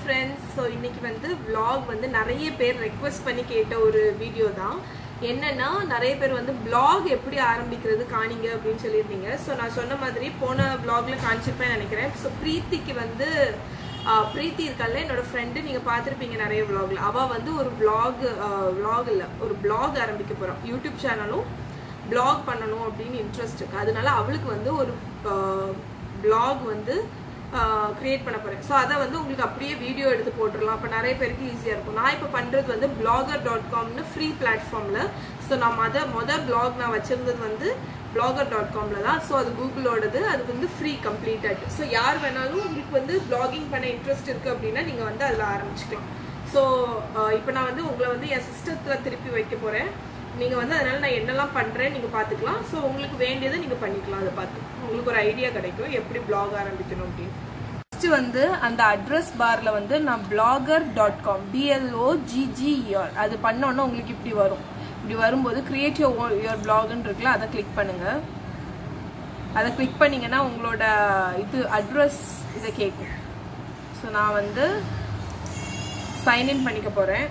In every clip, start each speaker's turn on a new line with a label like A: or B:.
A: friends so இன்னைக்கு வந்து vlog வந்து நிறைய பேர் ரெக்வஸ்ட் பண்ணி கேட்ட ஒரு வீடியோ தான் என்னன்னா நிறைய பேர் வந்து vlog எப்படி ஆரம்பிக்கிறது காணிங்க அப்படின்னு சொல்லியிருந்தீங்க ஸோ நான் சொன்ன மாதிரி போன vlogல காமிச்சிருப்பேன் நினைக்கிறேன் ஸோ பிரீத்திக்கு வந்து ஆஹ், பிரீத்தி இருக்கால என்னோட ஃப்ரெண்டு நீங்க பார்த்திருப்பீங்க நிறைய vlogல அவ வந்து ஒரு vlog vlog இல்ல ஒரு blog ஆரம்பிக்க போறோம் யூடியூப் சேனலும் blog பண்ணணும் அப்படின்னு இன்ட்ரெஸ்ட் இருக்கு அதனால அவளுக்கு வந்து ஒரு blog வந்து கிரியேட் பண்ண போறேன் ஸோ அதை வந்து உங்களுக்கு அப்படியே வீடியோ எடுத்து போட்டுடலாம் அப்போ நிறைய பேருக்கு ஈஸியாக இருக்கும் நான் இப்போ பண்ணுறது வந்து பிளாகர் டாட் காம்னு ஃப்ரீ பிளாட்ஃபார்மில் ஸோ நான் மொத மொதல் பிளாக் நான் வச்சிருந்தது வந்து பிளாகர் டாட் காமில் தான் ஸோ அது கூகுளோடது அது வந்து ஃப்ரீ கம்ப்ளீட்டட் ஸோ யார் வேணாலும் உங்களுக்கு வந்து பிளாகிங் பண்ண இன்ட்ரெஸ்ட் இருக்குது அப்படின்னா நீங்கள் வந்து அதில் ஆரம்பிச்சுக்கலாம் ஸோ இப்போ நான் வந்து உங்களை வந்து என் சிஸ்டத்தில் திருப்பி வைக்க போகிறேன் நீங்கள் வந்து அதனால நான் என்னெல்லாம் பண்ணுறேன் நீங்கள் பார்த்துக்கலாம் ஸோ உங்களுக்கு வேண்டியதை நீங்கள் பண்ணிக்கலாம் அதை பார்த்து உங்களுக்கு ஒரு ஐடியா கிடைக்கும் எப்படி blog ஆரம்பிக்கணும் அப்படின்னு ஃபர்ஸ்ட் வந்து அந்த அட்ரஸ் பார்ல வந்து நான் blogger dot com B L O G G E R அது பண்ணோன்னா உங்களுக்கு இப்படி வரும் இப்படி வரும்போது கிரியேட் யோர் யுவர் பிளாக்னு இருக்குல்ல அதை கிளிக் பண்ணுங்க அதை கிளிக் பண்ணீங்கன்னா உங்களோட இது அட்ரஸ் இதை கேட்கும் ஸோ நான் வந்து சைன்இன் பண்ணிக்க போகிறேன்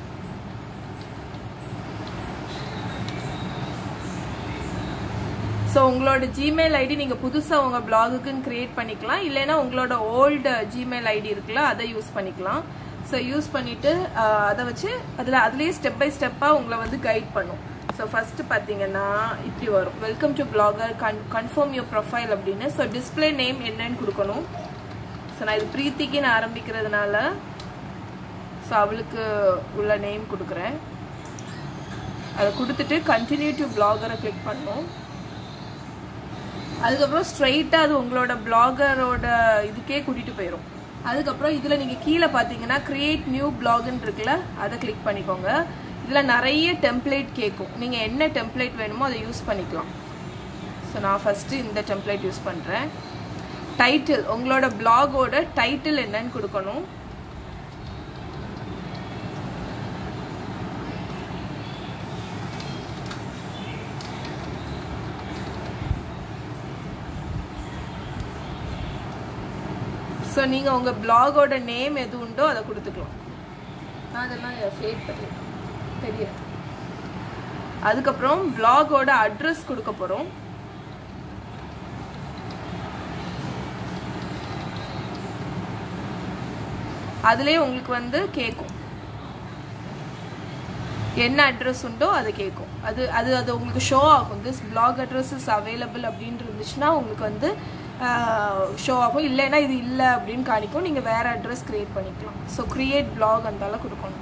A: ஸோ உங்களோட ஜிமெயில் ஐடி நீங்கள் புதுசாக உங்கள் பிளாகுக்குன்னு க்ரியேட் பண்ணிக்கலாம் இல்லைன்னா உங்களோட ஓல்டு ஜிமெயில் ஐடி இருக்குல்ல அதை யூஸ் பண்ணிக்கலாம் ஸோ யூஸ் பண்ணிவிட்டு அதை வச்சு அதில் அதுலேயே ஸ்டெப் பை ஸ்டெப்பாக உங்களை வந்து கைட் பண்ணும் ஸோ ஃபஸ்ட்டு பார்த்தீங்கன்னா இப்படி வரும் welcome to blogger con confirm your profile அப்படின்னு ஸோ டிஸ்பிளே நேம் என்னன்னு கொடுக்கணும் ஸோ நான் இது பிரீத்திக்குன்னு ஆரம்பிக்கிறதுனால ஸோ அவளுக்கு உள்ள நேம் கொடுக்குறேன் அதை கொடுத்துட்டு கண்டினியூ டு பிளாகரை கிளிக் பண்ணணும் அதுக்கப்புறம் ஸ்ட்ரைட்டாக அது உங்களோட பிளாகரோட இதுக்கே கூட்டிகிட்டு போயிடும் அதுக்கப்புறம் இதில் நீங்கள் கீழே பார்த்தீங்கன்னா கிரியேட் நியூ பிளாக்னு இருக்குல்ல அதை கிளிக் பண்ணிக்கோங்க இதில் நிறைய டெம்ப்ளேட் கேட்கும் நீங்கள் என்ன டெம்ப்ளேட் வேணுமோ அதை யூஸ் பண்ணிக்கலாம் ஸோ நான் ஃபஸ்ட்டு இந்த டெம்ப்ளேட் யூஸ் பண்ணுறேன் டைட்டில் உங்களோட பிளாகோட டைட்டில் என்னன்னு கொடுக்கணும் ஸோ நீங்கள் உங்கள் பிளாகோட நேம் எது உண்டோ அதை கொடுத்துக்கலாம் நான் அதெல்லாம் ஃபேட் பண்ணி தெரியும் அதுக்கப்புறம் பிளாகோட அட்ரஸ் கொடுக்க போகிறோம் அதுலேயே உங்களுக்கு வந்து கேட்கும் என்ன அட்ரஸ் உண்டோ அதை கேட்கும் அது அது அது உங்களுக்கு ஷோ ஆகும் this blog address is available அப்படின்னு இருந்துச்சுன்னா உங்களுக்கு வந்து ஷோ ஆகும் இல்லைன்னா இது இல்லை அப்படின்னு காணிக்கும் நீங்கள் வேறு அட்ரஸ் க்ரியேட் பண்ணிக்கலாம் ஸோ க்ரியேட் பிளாக் அந்தால கொடுக்கணும்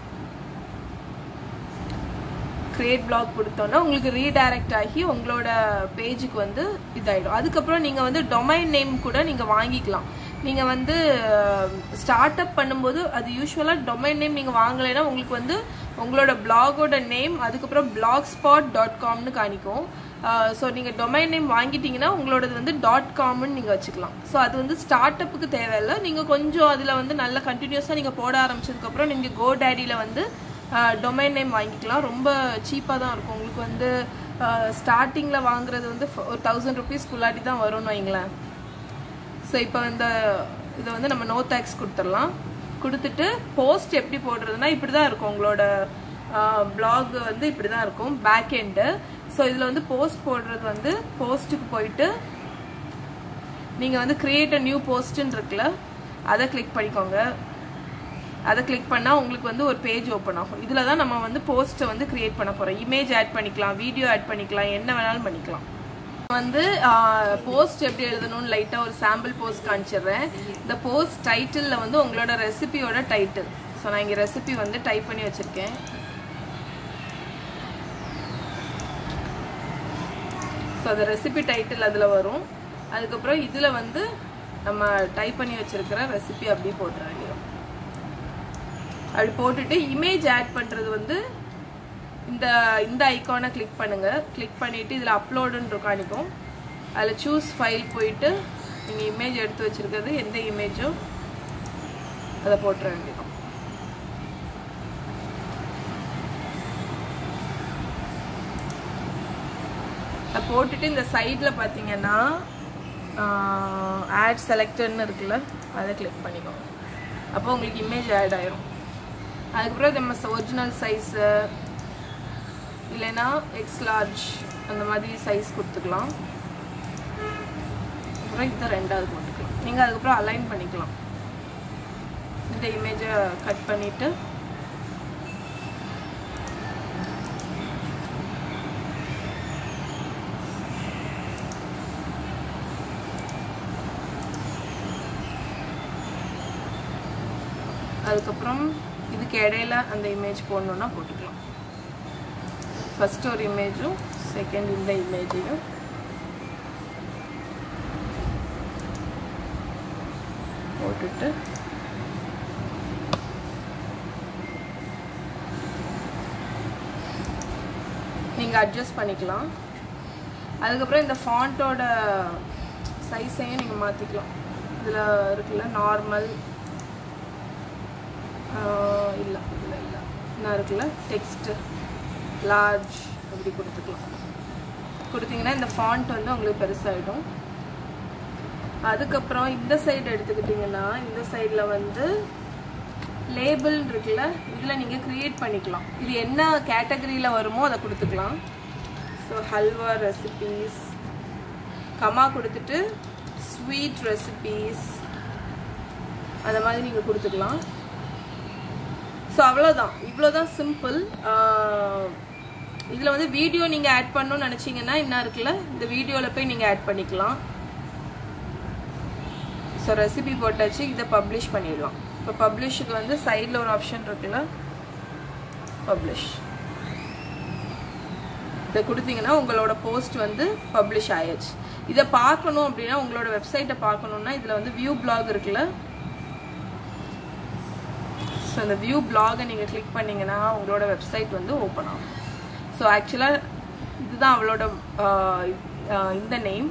A: க்ரியேட் பிளாக் கொடுத்தோன்னா உங்களுக்கு ரீடைரக்ட் ஆகி உங்களோட பேஜுக்கு வந்து இதாயிடும் அதுக்கப்புறம் நீங்கள் வந்து டொமைன் நேம் கூட நீங்கள் வாங்கிக்கலாம் நீங்கள் வந்து ஸ்டார்ட் அப் பண்ணும்போது அது யூஸ்வலாக டொமைன் நேம் நீங்கள் வாங்கலைன்னா உங்களுக்கு வந்து உங்களோட பிளாகோட நேம் அதுக்கப்புறம் பிளாக் ஸ்பாட் டாட் காம்னு காணிக்கும் ஸோ நீங்கள் டொமைன் நேம் வாங்கிட்டீங்கன்னா உங்களோடது வந்து டாட் காம்னு நீங்கள் வச்சுக்கலாம் ஸோ அது வந்து ஸ்டார்ட் அப்புக்கு தேவையில்லை நீங்கள் கொஞ்சம் அதில் வந்து நல்லா கண்டினியூஸாக நீங்கள் போட ஆரம்பிச்சதுக்கப்புறம் நீங்கள் கோ டேடியில் வந்து டொமைன் நேம் வாங்கிக்கலாம் ரொம்ப சீப்பாக தான் இருக்கும் உங்களுக்கு வந்து ஸ்டார்டிங்கில் வாங்குறது வந்து ஒரு தௌசண்ட் ருபீஸ்க்குள்ளாட்டி தான் வரும்னு வைங்களேன் ஸோ இப்போ இந்த இதை வந்து நம்ம நோ டேக்ஸ் கொடுத்துடலாம் கொடுத்துட்டு போஸ்ட் எப்படி போடுறதுனா இப்படி தான் இருக்கும் உங்களோட பிளாக் வந்து இப்படி தான் இருக்கும் பேக் எண்டு ஸோ இதில் வந்து போஸ்ட் போடுறது வந்து போஸ்ட்டுக்கு போயிட்டு நீங்கள் வந்து கிரியேட் அ நியூ போஸ்ட்டுன்னு இருக்குல்ல அதை கிளிக் பண்ணிக்கோங்க அதை கிளிக் பண்ணால் உங்களுக்கு வந்து ஒரு பேஜ் ஓப்பன் ஆகும் இதில் தான் நம்ம வந்து போஸ்ட்டை வந்து கிரியேட் பண்ண போகிறோம் இமேஜ் ஆட் பண்ணிக்கலாம் வீடியோ ஆட் பண்ணிக்கலாம் என்ன வேணாலும் பண்ணிக்கலாம் வந்து போஸ்ட் எப்படி எழுதணும்னு லைட்டாக ஒரு சாம்பிள் போஸ்ட் காமிச்சிடுறேன் இந்த போஸ்ட் டைட்டிலில் வந்து உங்களோட ரெசிபியோட டைட்டில் ஸோ நான் இங்கே ரெசிபி வந்து டைப் பண்ணி வச்சுருக்கேன் ஸோ அந்த ரெசிபி டைட்டில் அதில் வரும் அதுக்கப்புறம் இதில் வந்து நம்ம டைப் பண்ணி வச்சுருக்கிற ரெசிபி அப்படியே போட்டுற வேண்டியது அப்படி போட்டுட்டு இமேஜ் ஆட் பண்ணுறது வந்து இந்த இந்த ஐக்கானை கிளிக் பண்ணுங்க கிளிக் பண்ணிட்டு இதில் அப்லோடுன்னு காணிக்கும் அதில் சூஸ் ஃபைல் போயிட்டு நீங்கள் இமேஜ் எடுத்து வச்சிருக்கிறது எந்த இமேஜோ அதை போட்டுற வேண்டியதும் அதை போட்டுட்டு இந்த சைடில் பார்த்தீங்கன்னா ஆட் செலக்டட்னு இருக்குல்ல அதை கிளிக் பண்ணிக்கோங்க அப்போ உங்களுக்கு இமேஜ் ஆட் ஆயிரும் அதுக்கப்புறம் நம்ம ஒரிஜினல் சைஸு இல்லைன்னா எக்ஸ் லார்ஜ் அந்த மாதிரி சைஸ் கொடுத்துக்கலாம் அப்புறம் இதை ரெண்டாவது போட்டுக்கலாம் நீங்கள் அதுக்கப்புறம் அலைன் பண்ணிக்கலாம் இந்த இமேஜை கட் பண்ணிவிட்டு அதுக்கப்புறம் இதுக்கு இடையில அந்த இமேஜ் போடணுன்னா போட்டுக்கலாம் ஃபஸ்ட் ஒரு இமேஜும் செகண்ட் இந்த இமேஜையும் போட்டுட்டு நீங்கள் அட்ஜஸ்ட் பண்ணிக்கலாம் அதுக்கப்புறம் இந்த ஃபாண்ட்டோட சைஸையும் நீங்கள் மாற்றிக்கலாம் இதில் இருக்குல்ல நார்மல் இல்லை இல்லை இல்லை என்ன இருக்குல்ல டெக்ஸ்ட்டு லார்ஜ் அப்படி கொடுத்துக்கலாம் கொடுத்தீங்கன்னா இந்த ஃபாண்ட் வந்து உங்களுக்கு பெருசாகிடும் அதுக்கப்புறம் இந்த சைடு எடுத்துக்கிட்டிங்கன்னா இந்த சைடில் வந்து லேபிள் இருக்குல்ல இதில் நீங்கள் க்ரியேட் பண்ணிக்கலாம் இது என்ன கேட்டகரியில் வருமோ அதை கொடுத்துக்கலாம் ஸோ ஹல்வா ரெசிபீஸ் கமா கொடுத்துட்டு ஸ்வீட் ரெசிபீஸ் அந்த மாதிரி நீங்கள் கொடுத்துக்கலாம் ஸோ அவ்வளோதான் இவ்வளோதான் சிம்பிள் இதில் வந்து வீடியோ நீங்கள் ஆட் பண்ணணும்னு நினச்சிங்கன்னா என்ன இருக்குல்ல இந்த வீடியோவில் போய் நீங்கள் ஆட் பண்ணிக்கலாம் ஸோ ரெசிபி போட்டாச்சு இதை பப்ளிஷ் பண்ணிடலாம் இப்போ பப்ளிஷுக்கு வந்து சைடில் ஒரு ஆப்ஷன் இருக்குல்ல பப்ளிஷ் இதை கொடுத்தீங்கன்னா உங்களோட போஸ்ட் வந்து பப்ளிஷ் ஆயாச்சு இதை பார்க்கணும் அப்படின்னா உங்களோட வெப்சைட்டை பார்க்கணுன்னா இதில் வந்து வியூ பிளாக் இருக்குல்ல ஸோ அந்த வியூ பிளாகை நீங்கள் கிளிக் பண்ணிங்கன்னா உங்களோட வெப்சைட் வந்து ஓப்பன் ஆகும் ஸோ ஆக்சுவலாக இதுதான் அவளோட இந்த name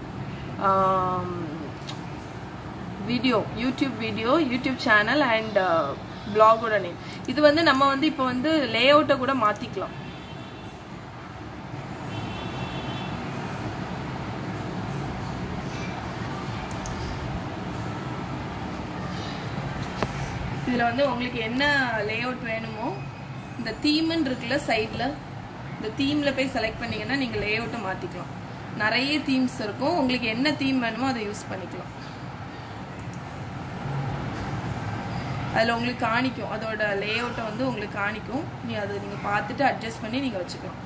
A: video YouTube video YouTube channel and பிளாகோட நேம் இது வந்து நம்ம வந்து இப்போ வந்து லே அவுட்டை கூட மாற்றிக்கலாம் இதில் வந்து உங்களுக்கு என்ன லே அவுட் வேணுமோ இந்த தீம்னு இருக்குல்ல சைடில் இந்த தீமில் போய் செலக்ட் பண்ணிங்கன்னா நீங்கள் லே அவுட்டை மாற்றிக்கலாம் நிறைய தீம்ஸ் இருக்கும் உங்களுக்கு என்ன தீம் வேணுமோ அதை யூஸ் பண்ணிக்கலாம் அதில் உங்களுக்கு காணிக்கும் அதோட லே அவுட்டை வந்து உங்களுக்கு காணிக்கும் நீ அதை நீங்கள் பார்த்துட்டு அட்ஜஸ்ட் பண்ணி நீங்கள் வச்சுக்கலாம்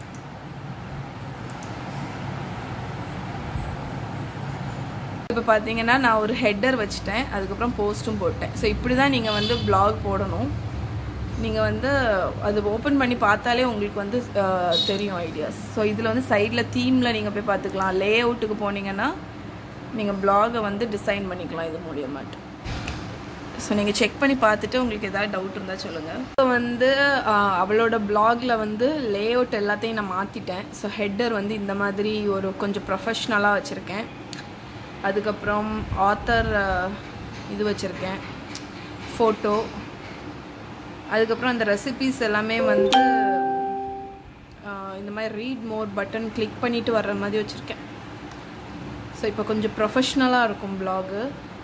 A: இப்போ பார்த்தீங்கன்னா நான் ஒரு ஹெட்டர் வச்சுட்டேன் அதுக்கப்புறம் போஸ்ட்டும் போட்டேன் ஸோ இப்படி தான் நீங்கள் வந்து பிளாக் போடணும் நீங்கள் வந்து அது ஓப்பன் பண்ணி பார்த்தாலே உங்களுக்கு வந்து தெரியும் ஐடியாஸ் ஸோ இதில் வந்து சைடில் தீமில் நீங்கள் போய் பார்த்துக்கலாம் லே அவுட்டுக்கு போனீங்கன்னா நீங்கள் பிளாகை வந்து டிசைன் பண்ணிக்கலாம் இது மூலியமாட்டு ஸோ நீங்கள் செக் பண்ணி பார்த்துட்டு உங்களுக்கு எதாவது டவுட் இருந்தால் சொல்லுங்கள் ஸோ வந்து அவளோட பிளாகில் வந்து லே அவுட் எல்லாத்தையும் நான் மாற்றிட்டேன் ஸோ ஹெட்டர் வந்து இந்த மாதிரி ஒரு கொஞ்சம் ப்ரொஃபஷ்னலாக வச்சுருக்கேன் அதுக்கப்புறம் ஆத்தர் இது வச்சுருக்கேன் ஃபோட்டோ அதுக்கப்புறம் அந்த ரெசிபீஸ் எல்லாமே வந்து இந்த மாதிரி ரீட் மோர் பட்டன் கிளிக் பண்ணிவிட்டு வர்ற மாதிரி வச்சுருக்கேன் ஸோ இப்போ கொஞ்சம் ப்ரொஃபஷ்னலாக இருக்கும் பிளாகு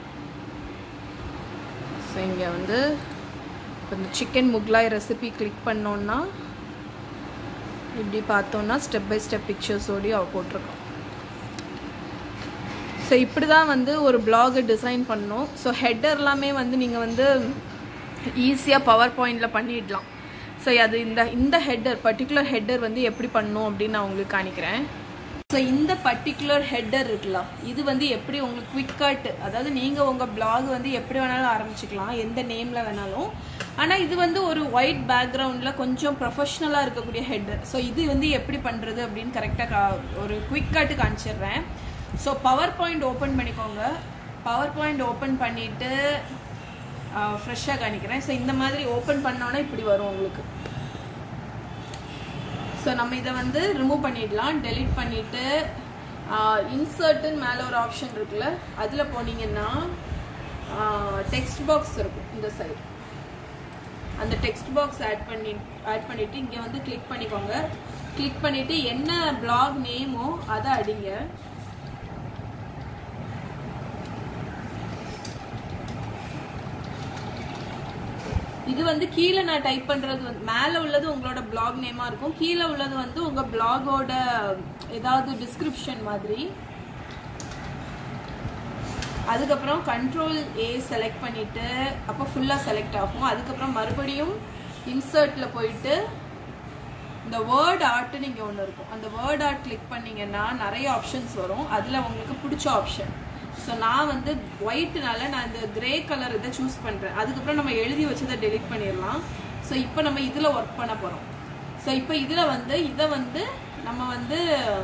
A: ஸோ இங்கே வந்து இப்போ இந்த சிக்கன் முக்லாய் ரெசிபி கிளிக் பண்ணோன்னா இப்படி பார்த்தோன்னா ஸ்டெப் பை ஸ்டெப் பிக்சர்ஸோடையும் அவள் போட்டிருக்கோம் ஸோ இப்படி தான் வந்து ஒரு பிளாகை டிசைன் பண்ணணும் ஸோ ஹெட்டர் எல்லாமே வந்து நீங்கள் வந்து ஈஸியாக பவர் பாயிண்டில் பண்ணிடலாம் ஸோ அது இந்த இந்த ஹெட்டர் பர்டிகுலர் ஹெட்டர் வந்து எப்படி பண்ணும் அப்படின்னு நான் உங்களுக்கு காணிக்கிறேன் ஸோ இந்த பர்டிகுலர் ஹெட்டர் இருக்குல்ல இது வந்து எப்படி உங்களுக்கு குவிக் கட் அதாவது நீங்கள் உங்கள் பிளாக் வந்து எப்படி வேணாலும் ஆரம்பிச்சுக்கலாம் எந்த நேமில் வேணாலும் ஆனால் இது வந்து ஒரு ஒயிட் பேக்ரவுண்டில் கொஞ்சம் ப்ரொஃபஷ்னலாக இருக்கக்கூடிய ஹெட்டர் ஸோ இது வந்து எப்படி பண்ணுறது அப்படின்னு கரெக்டாக கா ஒரு குவிக் கட்டு காமிச்சிடுறேன் ஸோ பவர் பாயிண்ட் ஓப்பன் பண்ணிக்கோங்க பவர் பாயிண்ட் ஓப்பன் பண்ணிவிட்டு ஃப்ரெஷ்ஷாக காணிக்கிறேன் ஸோ இந்த மாதிரி ஓப்பன் பண்ணோன்னா இப்படி வரும் உங்களுக்கு ஸோ நம்ம இதை வந்து ரிமூவ் பண்ணிடலாம் டெலிட் பண்ணிவிட்டு இன்சர்ட்டுன்னு மேலே ஒரு ஆப்ஷன் இருக்குல்ல அதில் போனீங்கன்னா டெக்ஸ்ட் பாக்ஸ் இருக்கும் இந்த சைடு அந்த டெக்ஸ்ட் பாக்ஸ் ஆட் பண்ணி ஆட் பண்ணிவிட்டு இங்கே வந்து கிளிக் பண்ணிக்கோங்க கிளிக் பண்ணிவிட்டு என்ன பிளாக் நேமோ அதை அடிங்க இது வந்து கீழே நான் டைப் பண்றது வந்து மேல உள்ளது உங்களோட பிளாக் நேமா இருக்கும் கீழே உள்ளது வந்து உங்க பிளாகோட ஏதாவது டிஸ்கிரிப்ஷன் மாதிரி அதுக்கப்புறம் கண்ட்ரோல் ஏ செலக்ட் பண்ணிட்டு அப்போ ஃபுல்லாக செலக்ட் ஆகும் அதுக்கப்புறம் மறுபடியும் இன்சர்ட்ல போயிட்டு இந்த வேர்ட் ஆர்ட்னு இங்கே ஒன்று இருக்கும் அந்த வேர்ட் ஆர்ட் கிளிக் பண்ணீங்கன்னா நிறைய ஆப்ஷன்ஸ் வரும் அதில் உங்களுக்கு பிடிச்ச ஆப்ஷன் ஸோ நான் வந்து ஒயிட்னால நான் இந்த கிரே கலர் இதை சூஸ் பண்ணுறேன் அதுக்கப்புறம் நம்ம எழுதி வச்சதை டெலிட் பண்ணிடலாம் ஸோ இப்போ நம்ம இதில் ஒர்க் பண்ண போகிறோம் ஸோ இப்போ இதில் வந்து இதை வந்து நம்ம வந்து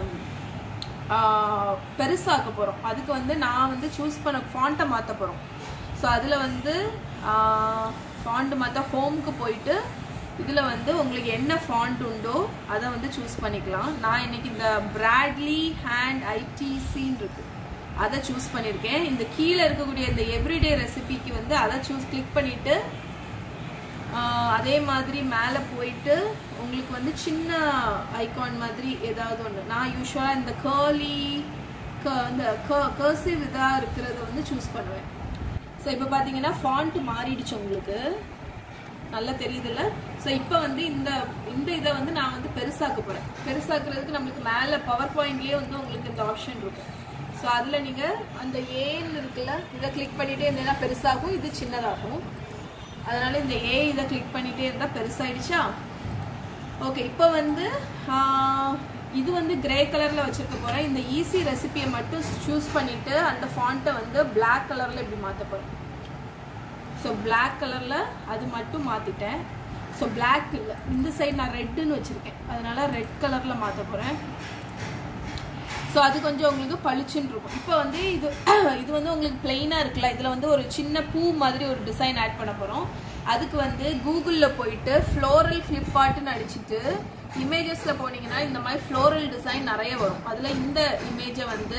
A: ஆஹ், பெருசாக்க போகிறோம் அதுக்கு வந்து நான் வந்து சூஸ் பண்ண ஃபாண்ட்டை மாற்ற போகிறோம் ஸோ அதில் வந்து ஃபாண்ட் மாற்ற ஹோம்க்கு போயிட்டு இதில் வந்து உங்களுக்கு என்ன ஃபாண்ட் உண்டோ அதை வந்து சூஸ் பண்ணிக்கலாம் நான் இன்னைக்கு இந்த பிராட்லி ஹேண்ட் ஐடிசின்னு இருக்கு அதை சூஸ் பண்ணியிருக்கேன் இந்த கீழே இருக்கக்கூடிய இந்த எவ்ரிடே ரெசிபிக்கு வந்து அதை சூஸ் கிளிக் பண்ணிட்டு ஆஹ் அதே மாதிரி மேலே போயிட்டு உங்களுக்கு வந்து சின்ன ஐகான் மாதிரி ஏதாவது ஒன்று நான் யூஸ்வலாக இந்த கேர்லி இந்த கர்சிவ் இதாக இருக்கிறத வந்து சூஸ் பண்ணுவேன் ஸோ இப்போ பார்த்தீங்கன்னா ஃபாண்ட் மாறிடுச்சு உங்களுக்கு நல்லா தெரியுதுல்ல ஸோ இப்போ வந்து இந்த இந்த இதை வந்து நான் வந்து பெருசாக்க போகிறேன் பெருசாக்குறதுக்கு நம்மளுக்கு மேலே பவர் பாயிண்ட்லேயே வந்து உங்களுக்கு இந்த ஆப்ஷன் இருக்கும் ஸோ அதில் நீங்கள் அந்த ஏன்னு இருக்குல்ல இதை கிளிக் பண்ணிட்டே இருந்தீங்கன்னா பெருசாகும் இது சின்னதாகும் அதனால இந்த ஏ இதை கிளிக் பண்ணிட்டே இருந்தா பெருசாயிடுச்சா ஓகே இப்போ வந்து ஆஹ், இது வந்து கிரே கலர்ல வச்சிருக்க போறேன் இந்த ஈஸி ரெசிபியை மட்டும் சூஸ் பண்ணிட்டு அந்த ஃபாண்ட்டை வந்து Black கலர்ல இப்படி மாத்த போறேன் ஸோ Black கலர்ல அது மட்டும் மாத்திட்டேன் ஸோ Black இல்லை இந்த சைடு நான் ரெட்டுன்னு வச்சிருக்கேன் அதனால ரெட் கலர்ல மாத்த போறேன் ஸோ அது கொஞ்சம் உங்களுக்கு பளிச்சுன்னு இருக்கும் இப்போ வந்து இது இது வந்து உங்களுக்கு பிளெயினாக இருக்குல்ல இதில் வந்து ஒரு சின்ன பூ மாதிரி ஒரு டிசைன் ஆட் பண்ண போகிறோம் அதுக்கு வந்து கூகுளில் போயிட்டு ஃப்ளோரல் ஃப்ளிப்கார்ட்னு அடிச்சுட்டு இமேஜஸில் போனீங்கன்னா இந்த மாதிரி ஃப்ளோரல் டிசைன் நிறைய வரும் அதில் இந்த இமேஜை வந்து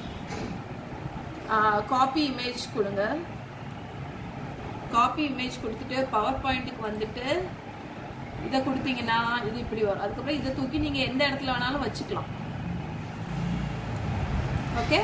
A: காப்பி இமேஜ் கொடுங்க காப்பி இமேஜ் கொடுத்துட்டு பவர் பாயிண்ட்டுக்கு வந்துட்டு இதை கொடுத்தீங்கன்னா இது இப்படி வரும் அதுக்கப்புறம் இதை தூக்கி நீங்கள் எந்த இடத்துல வேணாலும் வச்சுக்கலாம் ஓகே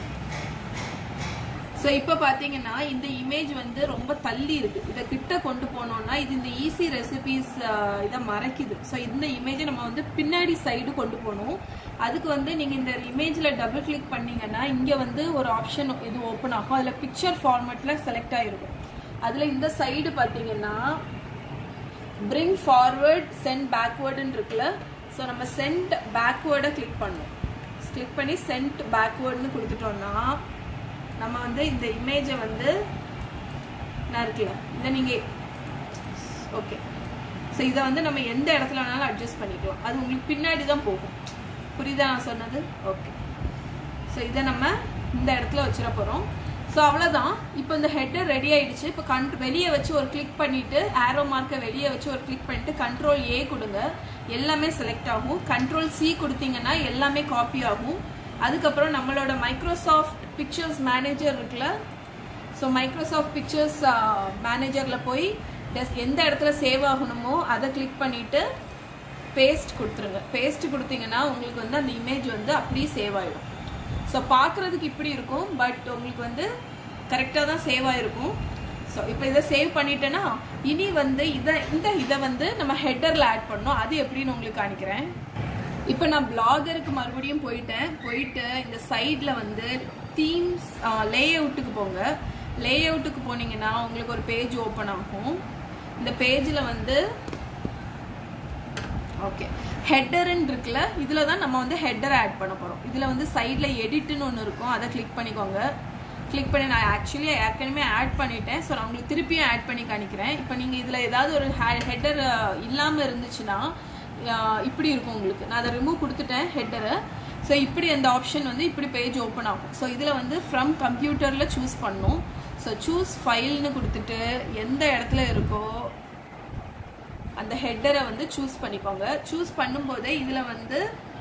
A: ஸோ இப்போ பார்த்தீங்கன்னா இந்த இமேஜ் வந்து ரொம்ப தள்ளி இருக்கு இதை கிட்ட கொண்டு போனோம்னா இது இந்த ஈஸி ரெசிபிஸ் இதை மறைக்குது ஸோ இந்த இமேஜை நம்ம வந்து பின்னாடி சைடு கொண்டு போகணும் அதுக்கு வந்து நீங்கள் இந்த இமேஜில் டபுள் கிளிக் பண்ணீங்கன்னா இங்கே வந்து ஒரு ஆப்ஷன் இது ஓப்பன் ஆகும் அதில் பிக்சர் ஃபார்மேட்டில் செலக்ட் ஆகிருக்கும் அதில் இந்த சைடு பார்த்தீங்கன்னா பிரிங் ஃபார்வர்ட் சென்ட் பேக்வேர்டுன்னு இருக்குல்ல ஸோ நம்ம சென்ட் பேக்வேர்டை கிளிக் பண்ணணும் கிளிக் பண்ணி சென்ட் பேக்வேர்டுன்னு கொடுத்துட்டோம்னா நம்ம வந்து இந்த இமேஜை வந்து நான் இருக்குல்ல இதை நீங்கள் ஓகே ஸோ இதை வந்து நம்ம எந்த இடத்துல வேணாலும் அட்ஜஸ்ட் பண்ணிக்கலாம் அது உங்களுக்கு பின்னாடி தான் போகும் புரியுதா நான் சொன்னது ஓகே ஸோ இதை நம்ம இந்த இடத்துல வச்சிட போகிறோம் ஸோ அவ்வளோதான் இப்போ இந்த ஹெட்டர் ரெடி ஆயிடுச்சு இப்போ கண்ட் வெளியே வச்சு ஒரு கிளிக் பண்ணிட்டு ஆரோ மார்க்கை வெளியே வச்சு ஒரு கிளிக் பண்ணிட்டு கண்ட்ரோல் ஏ கொடுங்க எல்லாமே செலக்ட் ஆகும் கண்ட்ரோல் சி கொடுத்தீங்கன்னா எல்லாமே காப்பி ஆகும் அதுக்கப்புறம் நம்மளோட மைக்ரோசாஃப்ட் பிக்சர்ஸ் மேனேஜர் இருக்குல்ல ஸோ மைக்ரோசாஃப்ட் பிக்சர்ஸ் மேனேஜரில் போய் just எந்த இடத்துல சேவ் ஆகணுமோ அதை கிளிக் பண்ணிட்டு பேஸ்ட் கொடுத்துருங்க பேஸ்ட் கொடுத்தீங்கன்னா உங்களுக்கு வந்து அந்த இமேஜ் வந்து அப்படியே சேவ் ஆயிடும் ஸோ பார்க்குறதுக்கு இப்படி இருக்கும் பட் உங்களுக்கு வந்து கரெக்டாக தான் சேவ் ஆயிருக்கும் ஸோ இப்போ இதை சேவ் பண்ணிட்டேன்னா இனி வந்து இதை இந்த இதை வந்து நம்ம ஹெட்டரில் ஆட் பண்ணோம் அது எப்படின்னு உங்களுக்கு காணிக்கிறேன் இப்போ நான் பிளாகருக்கு மறுபடியும் போயிட்டேன் போயிட்டு இந்த சைடில் வந்து தீம்ஸ் லே அவுட்டுக்கு போங்க லே அவுட்டுக்கு போனீங்கன்னா உங்களுக்கு ஒரு பேஜ் ஓப்பன் ஆகும் இந்த பேஜில் வந்து ஓகே ஹெட்டர்ன்னு இருக்குல்ல இதில் தான் நம்ம வந்து ஹெட்டர் ஆட் பண்ண போகிறோம் இதில் வந்து சைடில் எடிட்னு ஒன்று இருக்கும் அதை கிளிக் பண்ணிக்கோங்க கிளிக் பண்ணி நான் ஆக்சுவலி ஏற்கனவே ஆட் பண்ணிட்டேன் ஸோ நான் உங்களுக்கு திருப்பியும் ஆட் பண்ணி காணிக்கிறேன் இப்போ நீங்கள் இதில் ஏதாவது ஒரு ஹெட்டர் இல்லாமல் இருந்துச்சுன்னா அஹ், இப்படி இருக்கும் உங்களுக்கு நான் அதை ரிமூவ் கொடுத்துட்டேன் ஹெட்டரை ஸோ இப்படி அந்த ஆப்ஷன் வந்து இப்படி பேஜ் ஓப்பன் ஆகும் ஸோ இதில் வந்து ஃப்ரம் கம்ப்யூட்டரில் சூஸ் பண்ணும் ஸோ சூஸ் ஃபைல்னு கொடுத்துட்டு எந்த இடத்துல இருக்கோ அந்த ஹெட்டரை வந்து சூஸ் பண்ணிக்கோங்க சூஸ் பண்ணும்போதே இதில் வந்து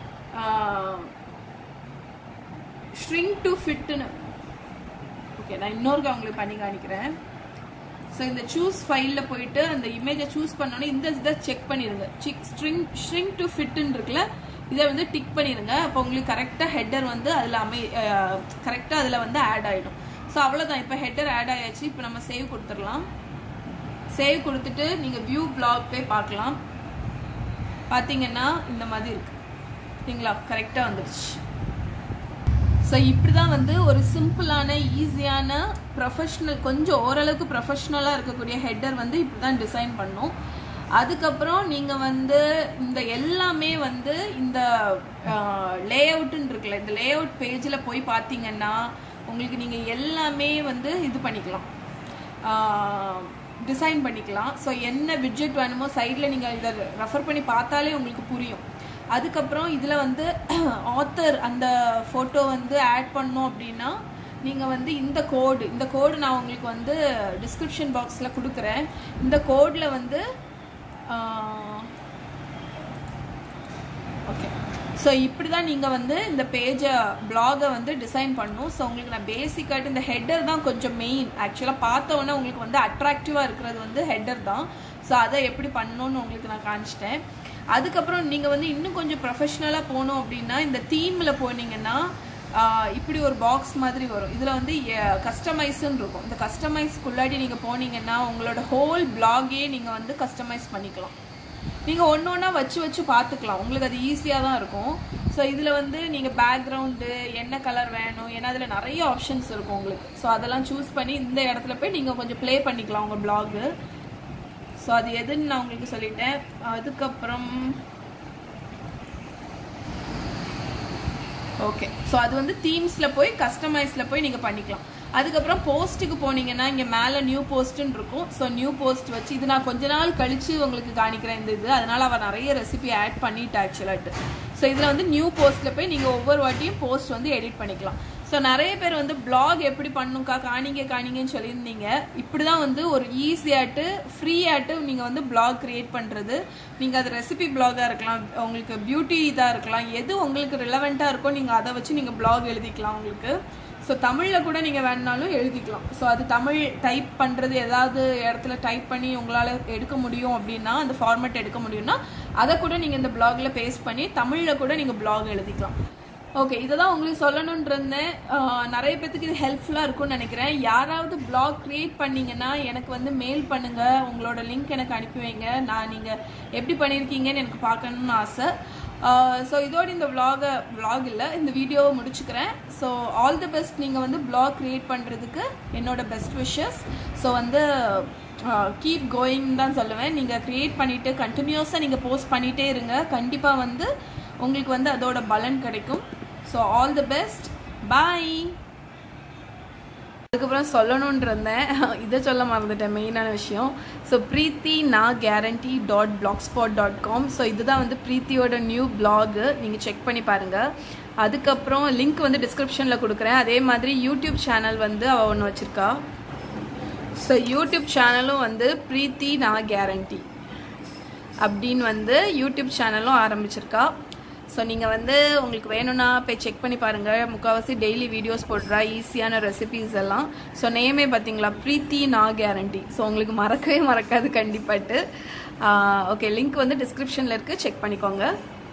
A: ஷ்ரிங்க் டு ஃபிட்னு ஓகே நான் இன்னொருக்க உங்களுக்கு பண்ணி காணிக்கிறேன் ஸோ இந்த சூஸ் ஃபைலில் போயிட்டு அந்த இமேஜை சூஸ் பண்ணோன்னே இந்த இதை செக் பண்ணிடுங்க சிக் ஸ்ட்ரிங் ஷ்ரிங்க் டு ஃபிட்டுன்னு இருக்குல்ல இதை வந்து டிக் பண்ணிடுங்க அப்போ உங்களுக்கு கரெக்டாக ஹெட்டர் வந்து அதில் அமை கரெக்டாக அதில் வந்து ஆட் ஆகிடும் ஸோ அவ்வளோதான் இப்போ ஹெட்டர் ஆட் ஆயாச்சு இப்போ நம்ம சேவ் கொடுத்துடலாம் சேவ் கொடுத்துட்டு நீங்கள் வியூ பிளாக் போய் பார்க்கலாம் பார்த்தீங்கன்னா இந்த மாதிரி இருக்கு சரிங்களா கரெக்டாக வந்துடுச்சு ஸோ இப்படி தான் வந்து ஒரு சிம்பிளான ஈஸியான ப்ரொஃபஷ்னல் கொஞ்சம் ஓரளவுக்கு ப்ரொஃபஷ்னலாக இருக்கக்கூடிய ஹெட்டர் வந்து இப்படி தான் டிசைன் பண்ணோம் அதுக்கப்புறம் நீங்கள் வந்து இந்த எல்லாமே வந்து இந்த லே அவுட்டுன்னு இருக்குல்ல இந்த லே அவுட் பேஜில் போய் பார்த்தீங்கன்னா உங்களுக்கு நீங்கள் எல்லாமே வந்து இது பண்ணிக்கலாம் டிசைன் பண்ணிக்கலாம் ஸோ என்ன விட்ஜெட் வேணுமோ சைடில் நீங்கள் இதை ரெஃபர் பண்ணி பார்த்தாலே உங்களுக்கு புரியும் அதுக்கப்புறம் இதில் வந்து ஆத்தர் அந்த ஃபோட்டோ வந்து ஆட் பண்ணோம் அப்படின்னா நீங்கள் வந்து இந்த கோடு இந்த கோடு நான் உங்களுக்கு வந்து டிஸ்கிரிப்ஷன் பாக்ஸில் கொடுக்குறேன் இந்த கோடில் வந்து ஓகே ஸோ இப்படி தான் நீங்கள் வந்து இந்த பேஜை பிளாகை வந்து டிசைன் பண்ணணும் ஸோ உங்களுக்கு நான் பேசிக்காட்டு இந்த ஹெட்டர் தான் கொஞ்சம் மெயின் ஆக்சுவலாக பார்த்தோன்னே உங்களுக்கு வந்து அட்ராக்டிவாக இருக்கிறது வந்து ஹெட்டர் தான் ஸோ அதை எப்படி பண்ணணும்னு உங்களுக்கு நான் காமிச்சிட்டேன் அதுக்கப்புறம் நீங்கள் வந்து இன்னும் கொஞ்சம் ப்ரொஃபஷ்னலாக போகணும் அப்படின்னா இந்த தீமில் போனீங்கன்னா இப்படி ஒரு பாக்ஸ் மாதிரி வரும் இதில் வந்து கஸ்டமைஸ்ன்னு இருக்கும் இந்த கஸ்டமைஸ்க்குள்ளாடி நீங்கள் போனீங்கன்னா உங்களோட ஹோல் பிளாகே நீங்கள் வந்து கஸ்டமைஸ் பண்ணிக்கலாம் நீங்கள் ஒன்று ஒன்றா வச்சு வச்சு பார்த்துக்கலாம் உங்களுக்கு அது ஈஸியாக தான் இருக்கும் ஸோ இதில் வந்து நீங்கள் பேக்ரவுண்டு என்ன கலர் வேணும் ஏன்னா அதில் நிறைய ஆப்ஷன்ஸ் இருக்கும் உங்களுக்கு ஸோ அதெல்லாம் சூஸ் பண்ணி இந்த இடத்துல போய் நீங்கள் கொஞ்சம் ப்ளே பண்ணிக்கலாம் உங்கள் பிளாகு ஸோ அது எதுன்னு நான் உங்களுக்கு சொல்லிட்டேன் அதுக்கப்புறம் ஓகே ஸோ அது வந்து தீம்ஸில் போய் கஸ்டமைஸில் போய் நீங்கள் பண்ணிக்கலாம் அதுக்கப்புறம் போஸ்ட்டுக்கு போனீங்கன்னா இங்கே மேலே நியூ போஸ்ட்டுன்னு இருக்கும் ஸோ நியூ போஸ்ட் வச்சு இது நான் கொஞ்ச நாள் கழித்து உங்களுக்கு காணிக்கிறேன் இந்த இது அதனால் அவள் நிறைய ரெசிபி ஆட் பண்ணிட்டா ஆக்சுவலாட்டு ஸோ இதில் வந்து நியூ போஸ்ட்டில் போய் நீங்கள் ஒவ்வொரு வாட்டியும் போஸ்ட் வந்து எடிட் பண்ணிக்கலாம் ஸோ நிறைய பேர் வந்து பிளாக் எப்படி பண்ணுக்கா காணிங்க காணிங்கன்னு சொல்லியிருந்தீங்க இப்படி தான் வந்து ஒரு ஈஸியாட்டு ஃப்ரீயாட்டு நீங்கள் வந்து பிளாக் க்ரியேட் பண்ணுறது நீங்கள் அது ரெசிபி பிளாகாக இருக்கலாம் உங்களுக்கு பியூட்டி இதாக இருக்கலாம் எது உங்களுக்கு ரிலவெண்ட்டாக இருக்கோ நீங்கள் அதை வச்சு நீங்கள் பிளாக் எழுதிக்கலாம் உங்களுக்கு ஸோ தமிழில் கூட நீங்கள் வேணுனாலும் எழுதிக்கலாம் ஸோ அது தமிழ் டைப் பண்ணுறது ஏதாவது இடத்துல டைப் பண்ணி உங்களால் எடுக்க முடியும் அப்படின்னா அந்த ஃபார்மேட் எடுக்க முடியும்னா அதை கூட நீங்கள் இந்த பிளாகில் பேஸ்ட் பண்ணி தமிழில் கூட நீங்கள் பிளாக் எழுதிக்கலாம் ஓகே இதை தான் உங்களுக்கு சொல்லணும்னு இருந்தேன் நிறைய பேத்துக்கு இது ஹெல்ப்ஃபுல்லாக இருக்கும்னு நினைக்கிறேன் யாராவது பிளாக் க்ரியேட் பண்ணீங்கன்னா எனக்கு வந்து மெயில் பண்ணுங்கள் உங்களோட லிங்க் எனக்கு அனுப்பி வைங்க நான் நீங்கள் எப்படி பண்ணியிருக்கீங்கன்னு எனக்கு பார்க்கணுன்னு ஆசை ஸோ இதோட இந்த விலாகை விலாக் இல்லை இந்த வீடியோவை முடிச்சுக்கிறேன் ஸோ ஆல் தி பெஸ்ட் நீங்கள் வந்து பிளாக் க்ரியேட் பண்ணுறதுக்கு என்னோட பெஸ்ட் விஷஸ் ஸோ வந்து கீப் கோயிங் தான் சொல்லுவேன் நீங்கள் க்ரியேட் பண்ணிவிட்டு கண்டினியூஸாக நீங்கள் போஸ்ட் பண்ணிகிட்டே இருங்க கண்டிப்பாக வந்து உங்களுக்கு வந்து அதோட பலன் கிடைக்கும் so all the best bye அதுக்கப்புறம் சொல்லணும்னு இருந்தேன் இதை சொல்ல மறந்துட்டேன் மெயினான விஷயம் ஸோ ப்ரீத்தி நான் கேரண்டி dot blog spot dot com so இதுதான் வந்து ப்ரீத்தியோட நியூ பிளாகு நீங்கள் செக் பண்ணி பாருங்கள் அதுக்கப்புறம் லிங்க் வந்து டிஸ்கிரிப்ஷனில் கொடுக்குறேன் அதே மாதிரி யூடியூப் சேனல் வந்து அவள் ஒன்று வச்சுருக்கா ஸோ யூடியூப் சேனலும் வந்து ப்ரீத்தி நான் கேரண்டி அப்படின்னு வந்து யூடியூப் சேனலும் ஆரம்பிச்சிருக்கா ஸோ நீங்கள் வந்து உங்களுக்கு வேணும்னா போய் செக் பண்ணி பாருங்கள் முக்கால்வாசி டெய்லி வீடியோஸ் போடுறா ஈஸியான ரெசிபீஸ் எல்லாம் ஸோ நேமே பார்த்தீங்களா ப்ரீத்தி நான் கேரண்டி ஸோ உங்களுக்கு மறக்கவே மறக்காது கண்டிப்பாட்டு ஓகே லிங்க் வந்து டிஸ்கிரிப்ஷனில் இருக்குது செக் பண்ணிக்கோங்க